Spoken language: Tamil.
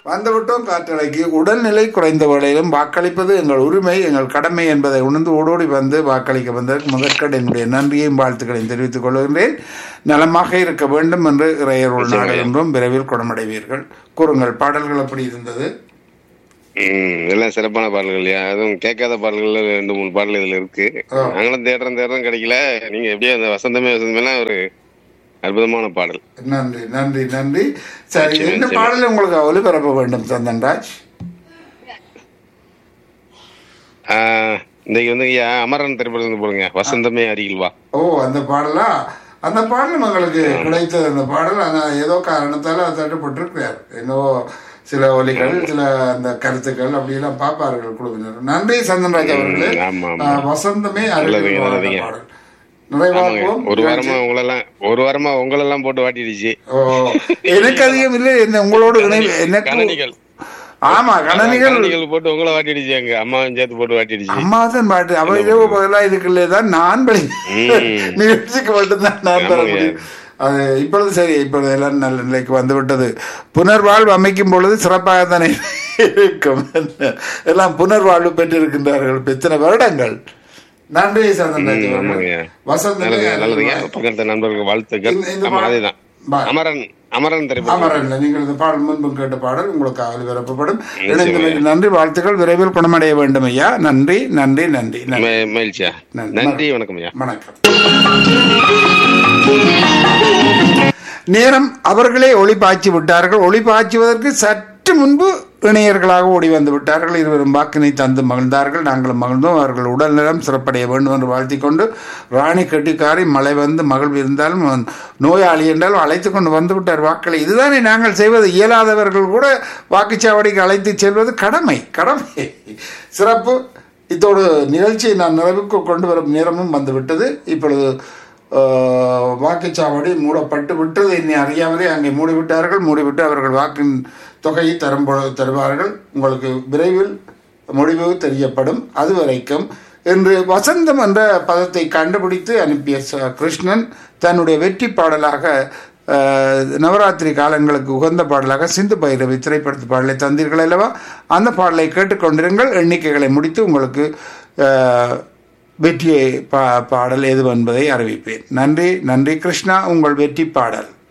வந்துவிட்டோம் காற்றலைக்கு உடல்நிலை குறைந்த வேளையிலும் வாக்களிப்பது எங்கள் உரிமை எங்கள் கடமை என்பதை உணர்ந்து ஓடோடி வந்து வாக்களிக்க வந்ததற்கு முதற்கண் என்னுடைய நன்றியையும் வாழ்த்துக்களையும் தெரிவித்துக் கொள்கின்றேன் நலமாக இருக்க வேண்டும் என்று இறையருள் நாடுகின்றோம் விரைவில் குணமடைவீர்கள் கூறுங்கள் பாடல்கள் எப்படி இருந்தது ம், எல்லாம் சிறப்பான பாடல்கள் இல்லையா அதுவும் கேட்காத பாடல்கள் ரெண்டு மூணு பாடல் இதுல இருக்கு ஆ. நாங்களும் தேடுறோம் தேடுறோம் கிடைக்கல நீங்க எப்படியோ அந்த வசந்தமே வசந்தமெல்லாம் ஒரு அற்புதமான பாடல் நன்றி நன்றி நன்றி சரி நிச்சயம், என்ன நிச்சயம். பாடலை உங்களுக்கு ஒலிபரப்ப வேண்டும் சந்தன்ராஜ் ஆ, இன்னைக்கு வந்து ஐயா அமரன் திரைப்படம் வந்து போடுங்க வசந்தமே அருகில் வா ஓ அந்த பாடலா அந்த பாடல் உங்களுக்கு கிடைத்தது அந்த பாடல் ஆனால் ஏதோ காரணத்தால் அது தட்டுப்பட்டிருக்கிறார் என்னவோ சில ஒலிகள் சில அந்த கருத்துக்கள் அப்படியெல்லாம் பார்ப்பார்கள் குழுவினர் நன்றி சந்தன்ராஜ் அவர்களே ம், ஆமா, ஆமா. ஆ, வசந்தமே நல்லதுங்க, அருகில் வா அந்த நல்லதுங்க. பாடல் ஆமாங்க. நிறைவாக்குவோம் ஒரு வாரமா உங்களெல்லாம் ஒரு வாரமா உங்களெல்லாம் போட்டு வாட்டிடுச்சு ஓ எனக்கு அதிகம் இல்லை என்ன உங்களோடு இணை எனக்கு கணனிகள் ஆமா கணனிகள் கணனிகள் போட்டு உங்களை வாட்டிடுச்சு எங்க அம்மாவும் சேர்த்து போட்டு வாட்டிடுச்சு அம்மா தான் பாட்டு அவ இரவு பகலா இதுக்குள்ளே தான் நான் படி ம். நிகழ்ச்சிக்கு மட்டும்தான் நான் தர ஆமாங்க. முடியும் அது இப்பொழுது சரி இப்பொழுது எல்லாம் நல்ல நிலைக்கு வந்து விட்டது புனர்வாழ்வு அமைக்கும் பொழுது சிறப்பாக தானே இருக்கும் எல்லாம் புனர்வாழ்வு பெற்றிருக்கின்றார்கள் இப்ப இத்தனை வருடங்கள் நன்றி சந்தன்ராஜ் ம், அவர்களே. ஆமாங்க. வசந்தமே நல்லது நல்லதுங்க அருள்வாய். பக்கத்து நண்பர்களுக்கு வாழ்த்துக்கள் இந்த- இந்த ஆமா பா- அதேதான் பா- அமரன் அமரன் திரைப்படம் அமரன் நீங்கள் இந்த பாடல் முன்பு கேட்ட பாடல் உங்களுக்கு ஒலிபரப்பப்படும் நிச்சயமா. இணைந்தமைக்கு நன்றி வாழ்த்துக்கள் விரைவில் குணமடைய வேண்டும் ஐயா நன்றி நன்றி நன்றி நன்றி ம- மகிழ்ச்சியா நன்றி. நன்றி வணக்கம் ஐயா வணக்கம் நேரம் அவர்களே ஒளி பாய்ச்சி விட்டார்கள் ஒளி பாய்ச்சுவதற்கு சற்று முன்பு இணையர்களாக ஓடி வந்து விட்டார்கள் இருவரும் வாக்கினை தந்து மகிழ்ந்தார்கள் நாங்களும் மகிழ்ந்தோம் அவர்கள் உடல்நலம் சிறப்படைய வேண்டும் என்று வாழ்த்திக் கொண்டு ராணி கட்டிக்காரி மழை வந்து மகிழ்வு இருந்தாலும் அவன் நோயாளி என்றாலும் அழைத்து கொண்டு வந்து விட்டார் வாக்களை இதுதானே நாங்கள் செய்வது இயலாதவர்கள் கூட வாக்குச்சாவடிக்கு அழைத்து செல்வது கடமை கடமை சிறப்பு இதோடு நிகழ்ச்சியை நான் நிறைவுக்கு கொண்டு வரும் நேரமும் வந்துவிட்டது இப்பொழுது ஆஹ், வாக்குச்சாவடி மூடப்பட்டு விட்டது என்னை அறியாமலே அங்கே மூடிவிட்டார்கள் மூடிவிட்டு அவர்கள் வாக்கின் தொகையை தரும் பொழுது தருவார்கள் உங்களுக்கு விரைவில் முடிவு தெரியப்படும் அதுவரைக்கும் இன்று வசந்தம் என்ற பதத்தை கண்டுபிடித்து அனுப்பிய ச- கிருஷ்ணன் தன்னுடைய வெற்றி பாடலாக ஆஹ், நவராத்திரி காலங்களுக்கு உகந்த பாடலாக சிந்து பைரவி திரைப்படத்து பாடலை தந்தீர்கள் அல்லவா அந்த பாடலை கேட்டுக்கொண்டிருங்கள் எண்ணிக்கைகளை முடித்து உங்களுக்கு ஆஹ், வெற்றியை பா பாடல் எது என்பதை அறிவிப்பேன் நன்றி நன்றி கிருஷ்ணா உங்கள் வெற்றி பாடல்